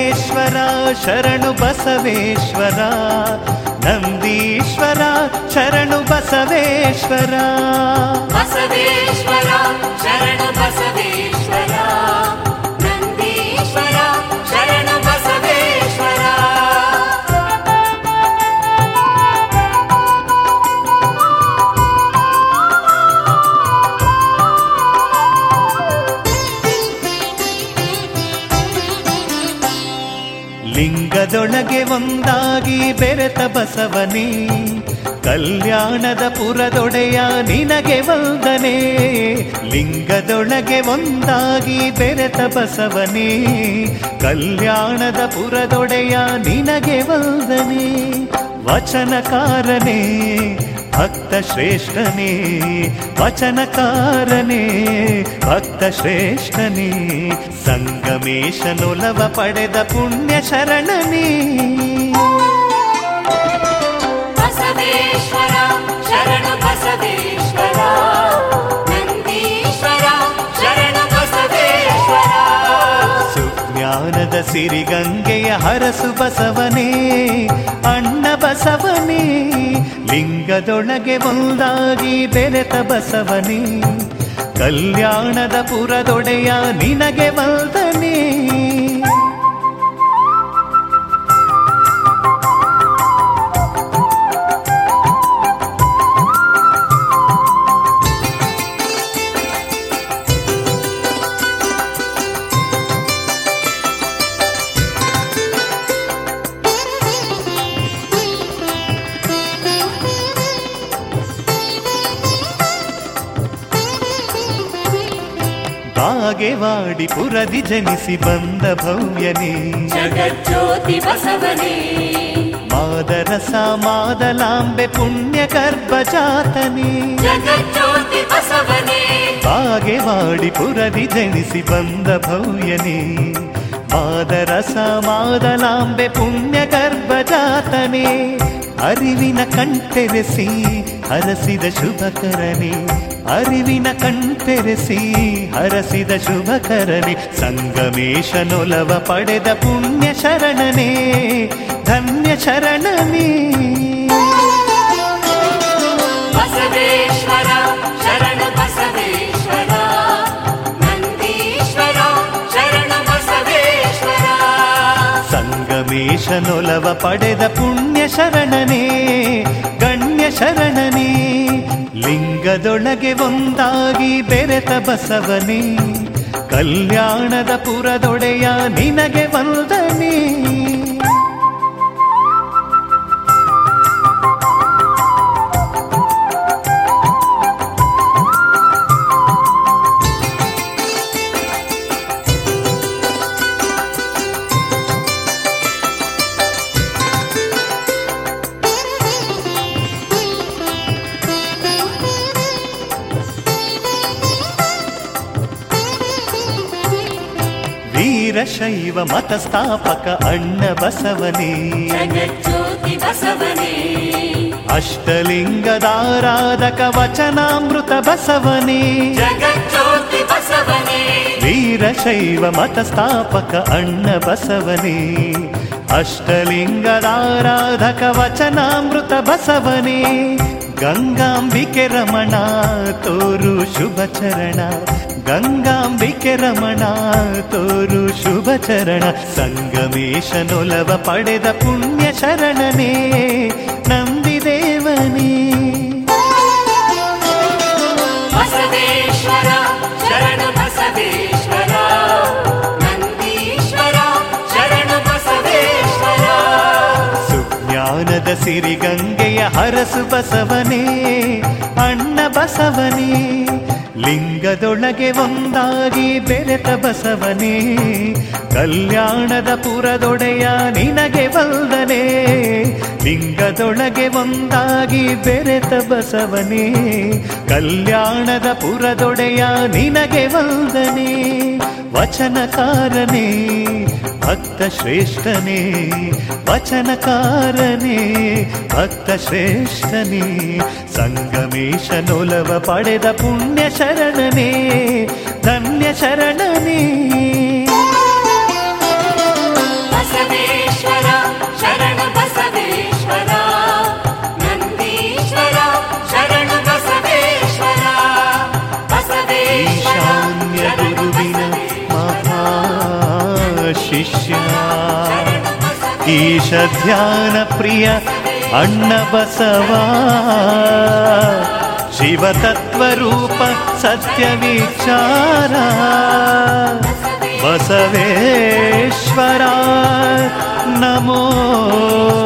ನಂದೀಶ್ವರ ಶರಣು ಬಸವೇಶ್ವರ ನಂದೀಶ್ವರ ಶರಣು ಬಸವೇಶ್ವರ ಬಸವೇಶ್ವರ ಶರಣು ಬಸವೇಶ್ವರ ನಂದೀಶ್ವರ ಶರಣು ಬಸವೇಶ್ವರ ಲಿಂಗದೊಳಗೆ ಒಂದಾಗಿ ಬೆರೆತ ಬಸವನೇ ಕಲ್ಯಾಣದ ಪುರದೊಡೆಯ ನಿನಗೆ ವಂದನೆ ಲಿಂಗದೊಳಗೆ ಒಂದಾಗಿ ಬೆರೆತ ಬಸವನೇ ಕಲ್ಯಾಣದ ಪುರದೊಡೆಯ ನಿನಗೆ ವಂದನೆ ವಚನಕಾರನೇ ಭಕ್ತ ಶ್ರೇಷ್ಠನೇ ವಚನಕಾರನೇ ಭಕ್ತ ಶ್ರೇಷ್ಠನೇ ಸಂಗಮೇಶನೊಲವ ಪಡೆದ ಪುಣ್ಯ ಶರಣನೇ ಬಸವೇಶ್ವರ ಶರಣು ಬಸವೇಶ್ವರ ನಂದೀಶ್ವರ ಶರಣು ಬಸವೇಶ್ವರ ಸುಜ್ಞಾನದ ಸಿರಿಗಂಗೆಯ ಹರಸು ಬಸವನೇ ಅಣ್ಣ ಬಸವನೇ ಲಿಂಗದೊಳಗೆ ಒಂದಾಗಿ ಬೆರೆತ ಬಸವನೇ ಕಲ್ಯಾಣದ ಪುರದೊಡೆಯ ನಿನಗೆ ವಂದನೆ ಬಾಗೆವಾಡಿ ಪುರದಿ ಜನಿಸಿ ಬಂದ ಭವ್ಯನೇ ಜಗಜ್ಯೋತಿ ಬಸವನೇ ಮಾದರಸ ಮಾದಲಾಂಬೆ ಪುಣ್ಯ ಗರ್ಭಜಾತನೇ ಜಗಜ್ಯೋತಿ ಬಸವನೇ ಬಾಗೆವಾಡಿ ಪುರದಿ ಜನಿಸಿ ಬಂದ ಭವ್ಯನೇ ಮಾದರಸ ಮಾದಲಾಂಬೆ ಪುಣ್ಯ ಗರ್ಭಜಾತನೇ ಅರಿವಿನ ಕಣ್ತೆರೆಸಿ ಹರಸಿದ ಶುಭಕರನೇ ಅರಿವಿನ ಕಣ್ತೆರೆಸಿ ಹರಸಿದ ಶುಭಕರನೇ ಸಂಗಮೇಶನೊಲವ ಪಡೆದ ಪುಣ್ಯ ಶರಣನೇ ಧನ್ಯ ಶರಣನೇ ಬಸವೇಶ್ವರ ಶರಣು ಬಸವೇಶ್ವರ ನಂದೀಶ್ವರ ಶರಣು ಬಸವೇಶ್ವರ ಸಂಗಮೇಶನೊಲವ ಪಡೆದ ಪುಣ್ಯ ಶರಣನೇ ಗಣ್ಯ ಶರಣನೇ ಲಿಂಗದೊಳಗೆ ಒಂದಾಗಿ ಬೆರೆತ ಬಸವನೇ ಕಲ್ಯಾಣದ ಪುರದೊಡೆಯ ನಿನಗೆ ವಂದನೆ ವೀರಶೈವ ಮತ ಸ್ಥಾಪಕ ಅಣ್ಣ ಬಸವನೇ ಜಗಜ್ಯೋತಿ ಬಸವನೇ ಅಷ್ಟಲಿಂಗದಾರಾಧಕ ವಚನಾಮೃತ ಬಸವನೇ ಜಗಜ್ಯೋತಿ ಬಸವನೇ ವೀರಶೈವ ಮತ ಸ್ಥಾಪಕ ಅಣ್ಣ ಬಸವನೇ ಅಷ್ಟಲಿಂಗದಾರಾಧಕ ವಚನಾಮೃತ ಬಸವನೇ ಗಂಗಾಂಬಿಕೆ ರಮಣ ತೋರು ಶುಭ ಚರಣ ಗಂಗಾಂಬಿಕೆ ರಮಣ ತೋರು ಶುಭ ಚರಣ ಸಂಗಮೇಶನೊಲವ ಪಡೆದ ಪುಣ್ಯ ಶರಣನೇ ನಂದಿದೇವನೇ ಬಸವೇಶ್ವರ ಶರಣು ಬಸವೇಶ್ವರ ನಂದೀಶ್ವರ ಶರಣು ಬಸವೇಶ್ವರ ಸುಜ್ಞಾನದ ಸಿರಿಗಂಗೆಯ ಹರಸು ಬಸವನೇ ಅಣ್ಣ ಬಸವನೇ ಲಿಂಗದೊಳಗೆ ಒಂದಾಗಿ ಬೆರೆತ ಬಸವನೇ ಕಲ್ಯಾಣದ ಪುರದೊಡೆಯ ನಿನಗೆ ವಂದನೆ ಲಿಂಗದೊಳಗೆ ಒಂದಾಗಿ ಬೆರೆತ ಬಸವನೇ ಕಲ್ಯಾಣದ ಪುರದೊಡೆಯ ನಿನಗೆ ವಂದನೆ ವಚನಕಾರನೇ ಭಕ್ತ ಶ್ರೇಷ್ಠನೇ ವಚನಕಾರನೇ ಭಕ್ತ ಶ್ರೇಷ್ಠನೇ ಸಂಗಮೇಶನೊಲವ ಪಡೆದ ಪುಣ್ಯ ಶರಣನೇ ಧನ್ಯ ಶರಣನೇ ಈಶ ಧ್ಯಾನ ಪ್ರಿಯ ಅಣ್ಣ ಬಸವ ಶಿವತತ್ವರೂಪ ಸತ್ಯ ವಿಚಾರ ಬಸವೇಶ್ವರ ನಮೋ